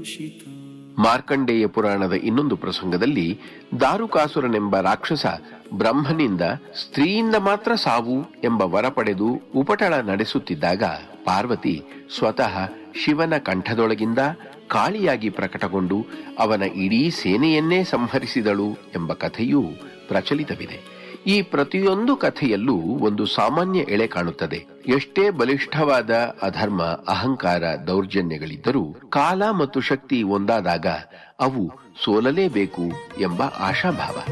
ಮಾರ್ಕಂಡೇಯ ಪುರಾಣದ ಇನ್ನೊಂದು ಪ್ರಸಂಗದಲ್ಲಿ ದಾರುಕಾಸುರನೆಂಬ ರಾಕ್ಷಸ ಬ್ರಹ್ಮನಿಂದ ಸ್ತ್ರೀಯಿಂದ ಮಾತ್ರ ಸಾವು ಎಂಬ ವರ ಪಡೆದು ಉಪಟಳ ನಡೆಸುತ್ತಿದ್ದಾಗ ಪಾರ್ವತಿ ಸ್ವತಃ ಶಿವನ ಕಂಠದೊಳಗಿಂದ ಕಾಳಿಯಾಗಿ ಪ್ರಕಟಗೊಂಡು ಅವನ ಇಡೀ ಸೇನೆಯನ್ನೇ ಸಂಹರಿಸಿದಳು ಎಂಬ ಕಥೆಯೂ ಪ್ರಚಲಿತವಿದೆ ಈ ಪ್ರತಿಯೊಂದು ಕಥೆಯಲ್ಲೂ ಒಂದು ಸಾಮಾನ್ಯ ಎಳೆ ಕಾಣುತ್ತದೆ ಎಷ್ಟೇ ಬಲಿಷ್ಠವಾದ ಅಧರ್ಮ ಅಹಂಕಾರ ದೌರ್ಜನ್ಯಗಳಿದ್ದರೂ ಕಾಲ ಮತ್ತು ಶಕ್ತಿ ಒಂದಾದಾಗ ಅವು ಸೋಲಲೇಬೇಕು ಎಂಬ ಆಶಾಭಾವ